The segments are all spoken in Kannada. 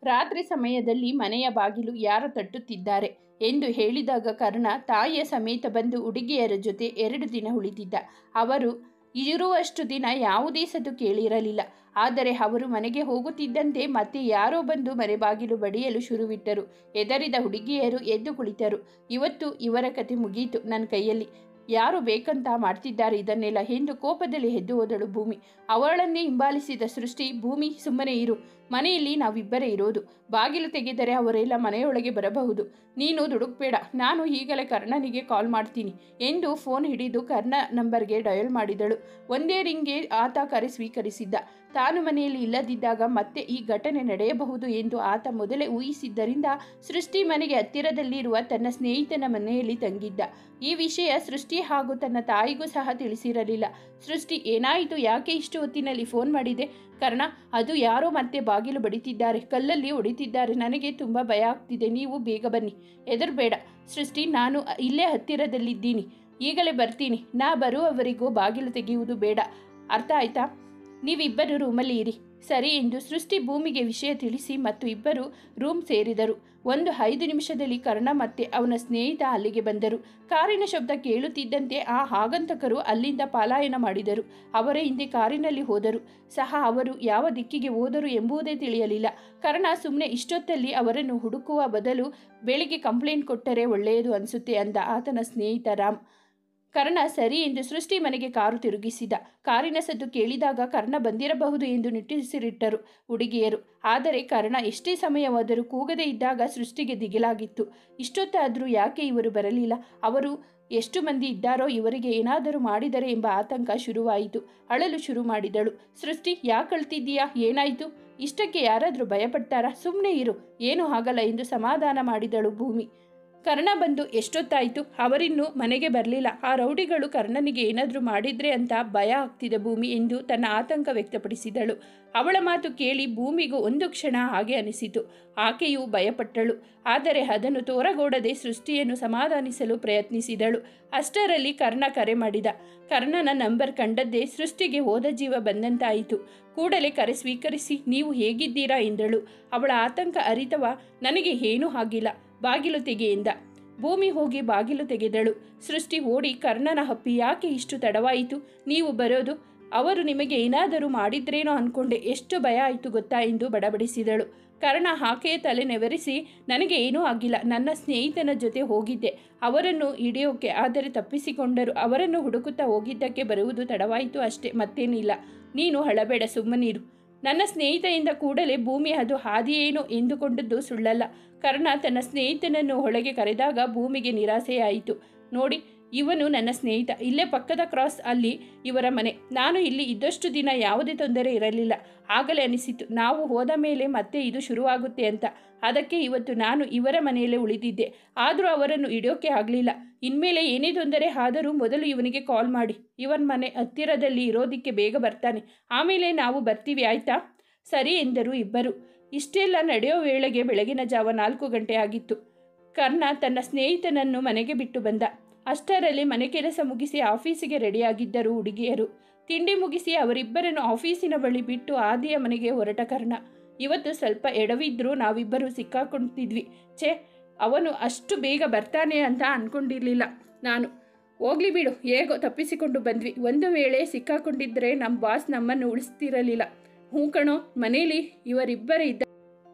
ರಾತ್ರಿ ಸಮಯದಲ್ಲಿ ಮನೆಯ ಬಾಗಿಲು ಯಾರು ತಟ್ಟುತ್ತಿದ್ದಾರೆ ಎಂದು ಹೇಳಿದಾಗ ಕರ್ಣ ತಾಯಿಯ ಸಮೇತ ಬಂದು ಹುಡುಗಿಯರ ಜೊತೆ ಎರಡು ದಿನ ಉಳಿದಿದ್ದ ಅವರು ಇರುವಷ್ಟು ದಿನ ಯಾವುದೇ ಸದ್ದು ಕೇಳಿರಲಿಲ್ಲ ಆದರೆ ಅವರು ಮನೆಗೆ ಹೋಗುತ್ತಿದ್ದಂತೆ ಮತ್ತೆ ಯಾರೋ ಬಂದು ಮನೆ ಬಾಗಿಲು ಬಡಿಯಲು ಶುರುವಿಟ್ಟರು ಎದರಿದ ಹುಡುಗಿಯರು ಎದ್ದು ಕುಳಿತರು ಇವತ್ತು ಇವರ ಕತೆ ಮುಗಿಯಿತು ನನ್ನ ಕೈಯಲ್ಲಿ ಯಾರು ಬೇಕಂತ ಮಾಡ್ತಿದ್ದಾರೆ ಇದನ್ನೆಲ್ಲ ಎಂದು ಕೋಪದಲ್ಲಿ ಎದ್ದು ಹೋದಳು ಭೂಮಿ ಅವಳನ್ನೇ ಹಿಂಬಾಲಿಸಿದ ಸೃಷ್ಟಿ ಭೂಮಿ ಸುಮ್ಮನೆ ಇರು ಮನೆಯಲ್ಲಿ ನಾವಿಬ್ಬರೇ ಇರೋದು ಬಾಗಿಲು ತೆಗೆದರೆ ಅವರೆಲ್ಲ ಮನೆಯೊಳಗೆ ಬರಬಹುದು ನೀನು ದುಡುಕ್ಬೇಡ ನಾನು ಈಗಲೇ ಕರ್ಣನಿಗೆ ಕಾಲ್ ಮಾಡ್ತೀನಿ ಎಂದು ಫೋನ್ ಹಿಡಿದು ಕರ್ಣ ನಂಬರ್ಗೆ ಡಯಲ್ ಮಾಡಿದಳು ಒಂದೇ ರಿಂಗ್ಗೆ ಆತ ಕರೆ ಸ್ವೀಕರಿಸಿದ್ದ ತಾನು ಮನೆಯಲ್ಲಿ ಇಲ್ಲದಿದ್ದಾಗ ಮತ್ತೆ ಈ ಘಟನೆ ನಡೆಯಬಹುದು ಎಂದು ಆತ ಮೊದಲೇ ಊಹಿಸಿದ್ದರಿಂದ ಸೃಷ್ಟಿ ಮನೆಗೆ ಹತ್ತಿರದಲ್ಲಿರುವ ತನ್ನ ಸ್ನೇಹಿತನ ಮನೆಯಲ್ಲಿ ತಂಗಿದ್ದ ಈ ವಿಷಯ ಸೃಷ್ಟಿ ಹಾಗೂ ತನ್ನ ತಾಯಿಗೂ ಸಹ ತಿಳಿಸಿರಲಿಲ್ಲ ಸೃಷ್ಟಿ ಏನಾಯಿತು ಯಾಕೆ ಇಷ್ಟು ಹೊತ್ತಿನಲ್ಲಿ ಫೋನ್ ಮಾಡಿದೆ ಕರ್ಣ ಅದು ಯಾರೋ ಮತ್ತೆ ಬಾಗಿಲು ಬಡಿತಿದ್ದಾರೆ ಕಲ್ಲಲ್ಲಿ ಹೊಡಿತಿದ್ದಾರೆ ನನಗೆ ತುಂಬ ಭಯ ಆಗ್ತಿದೆ ನೀವು ಬೇಗ ಬನ್ನಿ ಹೆದರ್ಬೇಡ ಸೃಷ್ಟಿ ನಾನು ಇಲ್ಲೇ ಹತ್ತಿರದಲ್ಲಿದ್ದೀನಿ ಈಗಲೇ ಬರ್ತೀನಿ ನಾ ಬರುವವರೆಗೂ ಬಾಗಿಲು ತೆಗೆಯುವುದು ಬೇಡ ಅರ್ಥ ಆಯ್ತಾ ನೀವಿಬ್ಬರು ರೂಮಲ್ಲಿ ಇರಿ ಸರಿ ಎಂದು ಸೃಷ್ಟಿ ಭೂಮಿಗೆ ವಿಷಯ ತಿಳಿಸಿ ಮತ್ತು ಇಬ್ಬರು ರೂಮ್ ಸೇರಿದರು ಒಂದು ಐದು ನಿಮಿಷದಲ್ಲಿ ಕರ್ಣ ಮತ್ತೆ ಅವನ ಸ್ನೇಹಿತ ಅಲ್ಲಿಗೆ ಬಂದರು ಕಾರಿನ ಶಬ್ದ ಕೇಳುತ್ತಿದ್ದಂತೆ ಆ ಆಗಂತಕರು ಅಲ್ಲಿಂದ ಪಲಾಯನ ಮಾಡಿದರು ಅವರ ಹಿಂದೆ ಕಾರಿನಲ್ಲಿ ಹೋದರು ಸಹ ಅವರು ಯಾವ ದಿಕ್ಕಿಗೆ ಹೋದರು ಎಂಬುದೇ ತಿಳಿಯಲಿಲ್ಲ ಕರ್ಣ ಸುಮ್ಮನೆ ಇಷ್ಟೊತ್ತಲ್ಲಿ ಅವರನ್ನು ಹುಡುಕುವ ಬದಲು ಬೆಳಿಗ್ಗೆ ಕಂಪ್ಲೇಂಟ್ ಕೊಟ್ಟರೆ ಒಳ್ಳೆಯದು ಅನಿಸುತ್ತೆ ಅಂದ ಆತನ ಸ್ನೇಹಿತ ರಾಮ್ ಕರ್ಣ ಸರಿ ಎಂದು ಸೃಷ್ಟಿ ಮನೆಗೆ ಕಾರು ತಿರುಗಿಸಿದ ಕಾರಿನ ಸದ್ದು ಕೇಳಿದಾಗ ಕರ್ಣ ಬಂದಿರಬಹುದು ಎಂದು ನಿಟ್ಟುಸಿರಿಟ್ಟರು ಹುಡುಗಿಯರು ಆದರೆ ಕರ್ಣ ಎಷ್ಟೇ ಸಮಯವಾದರೂ ಕೂಗದೇ ಇದ್ದಾಗ ಸೃಷ್ಟಿಗೆ ದಿಗಿಲಾಗಿತ್ತು ಇಷ್ಟೊತ್ತಾದರೂ ಯಾಕೆ ಇವರು ಬರಲಿಲ್ಲ ಅವರು ಎಷ್ಟು ಮಂದಿ ಇದ್ದಾರೋ ಇವರಿಗೆ ಏನಾದರೂ ಮಾಡಿದರೆ ಎಂಬ ಆತಂಕ ಶುರುವಾಯಿತು ಅಳಲು ಶುರು ಮಾಡಿದಳು ಸೃಷ್ಟಿ ಯಾಕೆ ಅಳ್ತಿದ್ದೀಯಾ ಏನಾಯಿತು ಇಷ್ಟಕ್ಕೆ ಯಾರಾದರೂ ಭಯಪಡ್ತಾರಾ ಸುಮ್ಮನೆ ಇರು ಏನೂ ಆಗಲ್ಲ ಎಂದು ಸಮಾಧಾನ ಮಾಡಿದಳು ಭೂಮಿ ಕರ್ಣ ಬಂದು ಎಷ್ಟೊತ್ತಾಯಿತು ಅವರಿನ್ನೂ ಮನೆಗೆ ಬರಲಿಲ್ಲ ಆ ರೌಡಿಗಳು ಕರ್ಣನಿಗೆ ಏನಾದರೂ ಮಾಡಿದ್ರೆ ಅಂತ ಭಯ ಆಗ್ತಿದೆ ಭೂಮಿ ಎಂದು ತನ್ನ ಆತಂಕ ವ್ಯಕ್ತಪಡಿಸಿದಳು ಅವಳ ಮಾತು ಕೇಳಿ ಭೂಮಿಗೂ ಒಂದು ಕ್ಷಣ ಹಾಗೆ ಅನಿಸಿತು ಆಕೆಯು ಭಯಪಟ್ಟಳು ಆದರೆ ಅದನ್ನು ತೋರಗೋಡದೆ ಸೃಷ್ಟಿಯನ್ನು ಸಮಾಧಾನಿಸಲು ಪ್ರಯತ್ನಿಸಿದಳು ಅಷ್ಟರಲ್ಲಿ ಕರ್ಣ ಕರೆ ಮಾಡಿದ ಕರ್ಣನ ನಂಬರ್ ಕಂಡದ್ದೇ ಸೃಷ್ಟಿಗೆ ಹೋದ ಜೀವ ಬಂದಂತಾಯಿತು ಕೂಡಲೇ ಕರೆ ಸ್ವೀಕರಿಸಿ ನೀವು ಹೇಗಿದ್ದೀರಾ ಎಂದಳು ಅವಳ ಆತಂಕ ಅರಿತವ ನನಗೆ ಏನೂ ಆಗಿಲ್ಲ ಬಾಗಿಲು ತೆಗೆ ಎಂದ ಭೂಮಿ ಹೋಗಿ ಬಾಗಿಲು ತೆಗೆದಳು ಸೃಷ್ಟಿ ಓಡಿ ಕರ್ಣನ ಹಪ್ಪಿ ಯಾಕೆ ಇಷ್ಟು ತಡವಾಯಿತು ನೀವು ಬರೋದು ಅವರು ನಿಮಗೆ ಏನಾದರೂ ಮಾಡಿದ್ರೇನೋ ಅನ್ಕೊಂಡೆ ಎಷ್ಟು ಭಯ ಆಯಿತು ಗೊತ್ತಾ ಎಂದು ಬಡಬಡಿಸಿದಳು ಕರ್ಣ ಆಕೆಯ ತಲೆ ನೆವರಿಸಿ ನನಗೆ ಏನೂ ಆಗಿಲ್ಲ ನನ್ನ ಸ್ನೇಹಿತನ ಜೊತೆ ಹೋಗಿದ್ದೆ ಅವರನ್ನು ಹಿಡಿಯೋಕೆ ಆದರೆ ತಪ್ಪಿಸಿಕೊಂಡರು ಅವರನ್ನು ಹುಡುಕುತ್ತಾ ಹೋಗಿದ್ದಕ್ಕೆ ಬರುವುದು ತಡವಾಯಿತು ಅಷ್ಟೇ ಮತ್ತೇನಿಲ್ಲ ನೀನು ಹಳಬೇಡ ಸುಮ್ಮನೀರು ನನ್ನ ಸ್ನೇಹಿತೆಯಿಂದ ಕೂಡಲೇ ಭೂಮಿ ಅದು ಹಾದಿಯೇನು ಎಂದುಕೊಂಡದ್ದು ಸುಳ್ಳಲ್ಲ ಕರ್ಣ ತನ್ನ ಸ್ನೇಹಿತನನ್ನು ಒಳಗೆ ಕರೆದಾಗ ಭೂಮಿಗೆ ನಿರಾಸೆಯಾಯಿತು ನೋಡಿ ಇವನು ನನ್ನ ಸ್ನೇಹಿತ ಇಲ್ಲೇ ಪಕ್ಕದ ಕ್ರಾಸ್ ಅಲ್ಲಿ ಇವರ ಮನೆ ನಾನು ಇಲ್ಲಿ ಇದ್ದಷ್ಟು ದಿನ ಯಾವುದೇ ತೊಂದರೆ ಇರಲಿಲ್ಲ ಆಗಲೇ ಅನಿಸಿತು ನಾವು ಹೋದ ಮೇಲೆ ಮತ್ತೆ ಇದು ಶುರುವಾಗುತ್ತೆ ಅಂತ ಅದಕ್ಕೆ ಇವತ್ತು ನಾನು ಇವರ ಮನೆಯಲ್ಲೇ ಉಳಿದಿದ್ದೆ ಆದರೂ ಅವರನ್ನು ಹಿಡಿಯೋಕೆ ಆಗಲಿಲ್ಲ ಇನ್ಮೇಲೆ ಏನೇ ತೊಂದರೆ ಆದರೂ ಮೊದಲು ಇವನಿಗೆ ಕಾಲ್ ಮಾಡಿ ಇವನ ಮನೆ ಹತ್ತಿರದಲ್ಲಿ ಇರೋದಕ್ಕೆ ಬೇಗ ಬರ್ತಾನೆ ಆಮೇಲೆ ನಾವು ಬರ್ತೀವಿ ಆಯ್ತಾ ಸರಿ ಎಂದರು ಇಬ್ಬರು ಇಷ್ಟೆಲ್ಲ ನಡೆಯೋ ವೇಳೆಗೆ ಬೆಳಗಿನ ಜಾವ ನಾಲ್ಕು ಗಂಟೆ ಆಗಿತ್ತು ಕರ್ಣ ತನ್ನ ಸ್ನೇಹಿತನನ್ನು ಮನೆಗೆ ಬಿಟ್ಟು ಬಂದ ಅಷ್ಟರಲ್ಲಿ ಮನೆ ಕೆಲಸ ಮುಗಿಸಿ ಆಫೀಸಿಗೆ ರೆಡಿಯಾಗಿದ್ದರು ಹುಡುಗಿಯರು ತಿಂಡಿ ಮುಗಿಸಿ ಅವರಿಬ್ಬರನ್ನು ಆಫೀಸಿನ ಬಳಿ ಬಿಟ್ಟು ಆದಿಯ ಮನೆಗೆ ಹೊರಟ ಕರ್ಣ ಇವತ್ತು ಸ್ವಲ್ಪ ಎಡವಿದ್ರೂ ನಾವಿಬ್ಬರು ಸಿಕ್ಕಾಕೊಂತಿದ್ವಿ ಛೇ ಅವನು ಅಷ್ಟು ಬೇಗ ಬರ್ತಾನೆ ಅಂತ ಅಂದ್ಕೊಂಡಿರಲಿಲ್ಲ ನಾನು ಹೋಗ್ಲಿ ಬಿಡು ಹೇಗೋ ತಪ್ಪಿಸಿಕೊಂಡು ಬಂದ್ವಿ ಒಂದು ವೇಳೆ ಸಿಕ್ಕಾಕೊಂಡಿದ್ದರೆ ನಮ್ಮ ಬಾಸ್ ನಮ್ಮನ್ನು ಉಳಿಸ್ತಿರಲಿಲ್ಲ ಹ್ಞೂ ಕಣೋ ಮನೇಲಿ ಇವರಿಬ್ಬರೇ ಇದ್ದ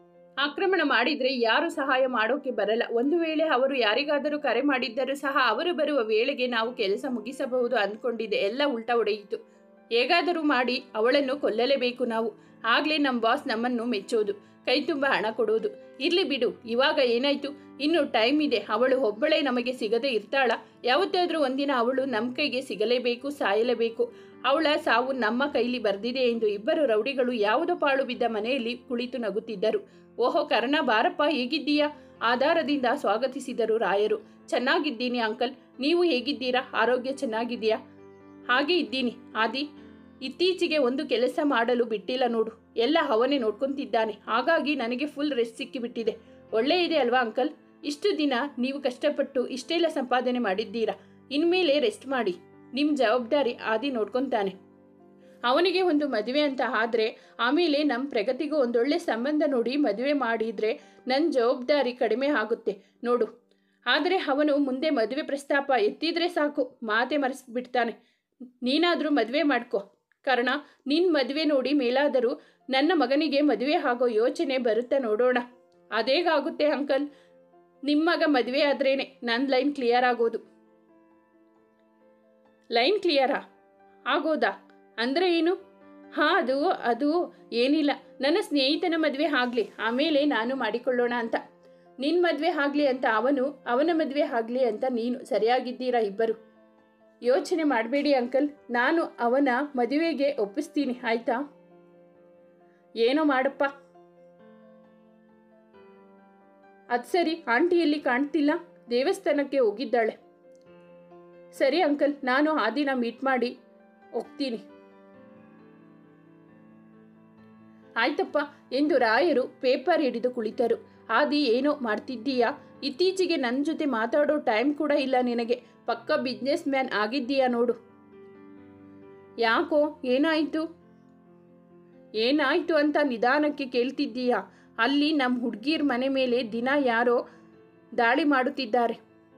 ಆಕ್ರಮಣ ಮಾಡಿದರೆ ಯಾರು ಸಹಾಯ ಮಾಡೋಕೆ ಬರಲ್ಲ ಒಂದು ವೇಳೆ ಅವರು ಯಾರಿಗಾದರೂ ಕರೆ ಮಾಡಿದ್ದರೂ ಸಹ ಅವರು ಬರುವ ವೇಳೆಗೆ ನಾವು ಕೆಲಸ ಮುಗಿಸಬಹುದು ಅಂದ್ಕೊಂಡಿದ್ದೆ ಎಲ್ಲ ಉಲ್ಟಾ ಹೊಡೆಯಿತು ಹೇಗಾದರೂ ಮಾಡಿ ಅವಳನ್ನು ಕೊಲ್ಲಲೇಬೇಕು ನಾವು ಆಗಲೇ ನಮ್ಮ ಬಾಸ್ ನಮ್ಮನ್ನು ಮೆಚ್ಚೋದು ಕೈ ತುಂಬ ಹಣ ಕೊಡೋದು ಇರ್ಲಿ ಬಿಡು ಇವಾಗ ಏನಾಯ್ತು ಇನ್ನು ಟೈಮ್ ಇದೆ ಅವಳು ಒಬ್ಬಳೇ ನಮಗೆ ಸಿಗದೆ ಇರ್ತಾಳ ಯಾವತ್ತಾದರೂ ಒಂದಿನ ಅವಳು ನಮ್ಮ ಕೈಗೆ ಸಿಗಲೇಬೇಕು ಸಾಯಲೇಬೇಕು ಅವಳ ಸಾವು ನಮ್ಮ ಕೈಲಿ ಬರ್ದಿದೆ ಎಂದು ಇಬ್ಬರು ರೌಡಿಗಳು ಯಾವುದೋ ಪಾಳು ಬಿದ್ದ ಮನೆಯಲ್ಲಿ ಕುಳಿತು ನಗುತ್ತಿದ್ದರು ಓಹೋ ಕರ್ಣ ಬಾರಪ್ಪ ಹೇಗಿದ್ದೀಯಾ ಆಧಾರದಿಂದ ಸ್ವಾಗತಿಸಿದರು ರಾಯರು ಚೆನ್ನಾಗಿದ್ದೀನಿ ಅಂಕಲ್ ನೀವು ಹೇಗಿದ್ದೀರಾ ಆರೋಗ್ಯ ಚೆನ್ನಾಗಿದೆಯಾ ಹಾಗೆ ಇದ್ದೀನಿ ಆದಿ ಇತ್ತೀಚೆಗೆ ಒಂದು ಕೆಲಸ ಮಾಡಲು ಬಿಟ್ಟಿಲ್ಲ ನೋಡು ಎಲ್ಲ ಅವನೇ ನೋಡ್ಕೊಂತಿದ್ದಾನೆ ಹಾಗಾಗಿ ನನಗೆ ಫುಲ್ ರೆಸ್ಟ್ ಸಿಕ್ಕಿಬಿಟ್ಟಿದೆ ಒಳ್ಳೆ ಇದೆ ಅಲ್ವಾ ಅಂಕಲ್ ಇಷ್ಟು ದಿನ ನೀವು ಕಷ್ಟಪಟ್ಟು ಇಷ್ಟೆಲ್ಲ ಸಂಪಾದನೆ ಮಾಡಿದ್ದೀರಾ ಇನ್ಮೇಲೆ ರೆಸ್ಟ್ ಮಾಡಿ ನಿಮ್ಮ ಜವಾಬ್ದಾರಿ ಆದಿ ನೋಡ್ಕೊತಾನೆ ಅವನಿಗೆ ಒಂದು ಮದುವೆ ಅಂತ ಆದರೆ ಆಮೇಲೆ ನಮ್ಮ ಪ್ರಗತಿಗೂ ಒಂದೊಳ್ಳೆ ಸಂಬಂಧ ನೋಡಿ ಮದುವೆ ಮಾಡಿದರೆ ನನ್ನ ಜವಾಬ್ದಾರಿ ಕಡಿಮೆ ಆಗುತ್ತೆ ನೋಡು ಆದರೆ ಅವನು ಮುಂದೆ ಮದುವೆ ಪ್ರಸ್ತಾಪ ಎತ್ತಿದ್ರೆ ಸಾಕು ಮಾತೆ ಮರೆಸ್ಬಿಡ್ತಾನೆ ನೀನಾದರೂ ಮದುವೆ ಮಾಡ್ಕೊ ಕಾರಣ ನಿನ್ನ ಮದುವೆ ನೋಡಿ ಮೇಲಾದರೂ ನನ್ನ ಮಗನಿಗೆ ಮದುವೆ ಆಗೋ ಯೋಚನೆ ಬರುತ್ತಾ ನೋಡೋಣ ಅದೇಗಾಗುತ್ತೆ ಅಂಕಲ್ ನಿಮ್ಮ ಮಗ ಮದುವೆ ಆದ್ರೇನೆ ನನ್ನ ಲೈನ್ ಕ್ಲಿಯರ್ ಆಗೋದು ಲೈನ್ ಕ್ಲಿಯರಾ ಆಗೋದಾ ಅಂದರೆ ಏನು ಹಾಂ ಅದು ಅದು ಏನಿಲ್ಲ ನನ್ನ ಸ್ನೇಹಿತನ ಮದುವೆ ಆಗಲಿ ಆಮೇಲೆ ನಾನು ಮಾಡಿಕೊಳ್ಳೋಣ ಅಂತ ನಿನ್ನ ಮದುವೆ ಆಗಲಿ ಅಂತ ಅವನು ಅವನ ಮದುವೆ ಆಗಲಿ ಅಂತ ನೀನು ಸರಿಯಾಗಿದ್ದೀರಾ ಇಬ್ಬರು ಯೋಚನೆ ಮಾಡಬೇಡಿ ಅಂಕಲ್ ನಾನು ಅವನ ಮದುವೆಗೆ ಒಪ್ಪಿಸ್ತೀನಿ ಆಯ್ತಾ ಏನೋ ಮಾಡಪ್ಪ ಅದು ಸರಿ ಆಂಟಿ ಎಲ್ಲಿ ಕಾಣ್ತಿಲ್ಲ ದೇವಸ್ಥಾನಕ್ಕೆ ಹೋಗಿದ್ದಾಳೆ ಸರಿ ಅಂಕಲ್ ನಾನು ಆ ದಿನ ಮೀಟ್ ಮಾಡಿ ಹೋಗ್ತೀನಿ ಆಯ್ತಪ್ಪ ಎಂದು ರಾಯರು ಪೇಪರ್ ಹಿಡಿದು ಕುಳಿತರು ಆದಿ ಏನೋ ಮಾಡ್ತಿದ್ದೀಯಾ ಇತ್ತೀಚೆಗೆ ನನ್ನ ಜೊತೆ ಮಾತಾಡೋ ಟೈಮ್ ಕೂಡ ಇಲ್ಲ ನಿನಗೆ ಪಕ್ಕ ಬಿಸ್ನೆಸ್ ಮ್ಯಾನ್ ಆಗಿದ್ದೀಯಾ ನೋಡು ಯಾಕೋ ಏನಾಯಿತು ಏನಾಯಿತು ಅಂತ ನಿಧಾನಕ್ಕೆ ಕೇಳ್ತಿದ್ದೀಯಾ ಅಲ್ಲಿ ನಮ್ಮ ಹುಡುಗಿರ್ ಮನೆ ಮೇಲೆ ದಿನ ಯಾರೋ ದಾಳಿ ಮಾಡುತ್ತಿದ್ದಾರೆ